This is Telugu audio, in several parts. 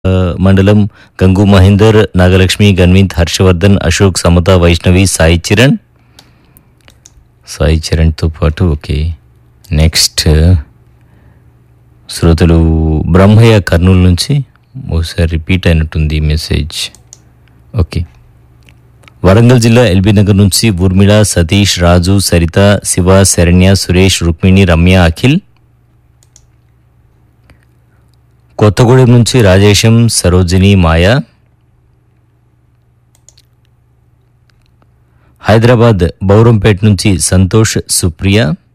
మండలం గంగు మహేందర్ నాగలక్ష్మి గన్వింత్ హర్షవర్ధన్ అశోక్ సమత వైష్ణవి సాయి చరణ్ సాయి చరణ్తో పాటు ఓకే నెక్స్ట్ శ్రోతలు బ్రహ్మయ్య కర్నూలు నుంచి ఒకసారి రిపీట్ అయినట్టుంది ఈ మెసేజ్ ఓకే వరంగల్ జిల్లా ఎల్బీ నగర్ నుంచి ఊర్మిళ సతీష్ రాజు సరిత శివ శరణ్య సురేష్ రుక్మిణి రమ్య అఖిల్ కొత్తగూడెం నుంచి రాజేశం సరోజిని మాయ హైదరాబాద్ బౌరంపేట నుంచి సంతోష్ సుప్రియ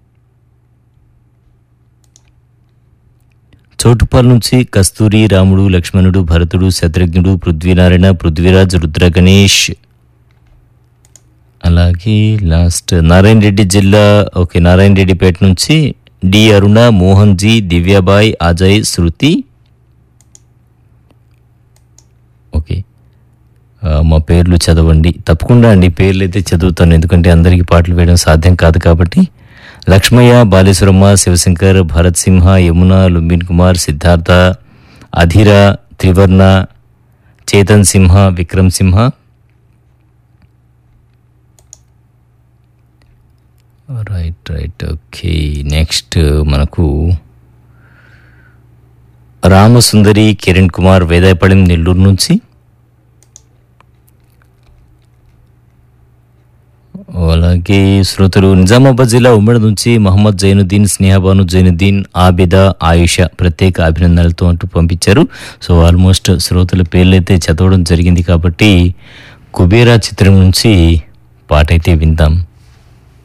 చోటుపాల్ నుంచి కస్తూరి రాముడు లక్ష్మణుడు భరతుడు శత్రుఘ్నుడు పృథ్వీనారాయణ పృథ్వీరాజ్ రుద్ర గణేష్ అలాగే లాస్ట్ నారాయణ రెడ్డి జిల్లా ఓకే నారాయణ రెడ్డిపేట నుంచి డి అరుణ మోహన్ జీ దివ్యాబాయ్ అజయ్ శృతి ఓకే ఆ, మా పేర్లు చదవండి తప్పకుండా అండి పేర్లు అయితే చదువుతాను ఎందుకంటే అందరికీ పాటలు వేయడం సాధ్యం కాదు కాబట్టి లక్ష్మయ్య బాలేశ్వరమ్మ శివశంకర్ భరత్ సింహ Yamuna లుంబిన్ Kumar Siddhartha Adheera Trivarna Chetan Simha Vikram Simha right right okay next మనకు రామసుందరి కిరణ్ కుమార్ వేదాయపాళెం నెల్లూరు నుంచి అలాగే శ్రోతలు నిజామాబాద్ జిల్లా ఉమ్మడి నుంచి మహమ్మద్ జైనుద్దీన్ స్నేహబాను జైనుద్దీన్ ఆబిద ఆయుష ప్రత్యేక అభినందనలతో అంటూ పంపించారు సో ఆల్మోస్ట్ శ్రోతల పేర్లు అయితే చదవడం జరిగింది కాబట్టి కుబేరా చిత్రం నుంచి పాట అయితే విందాం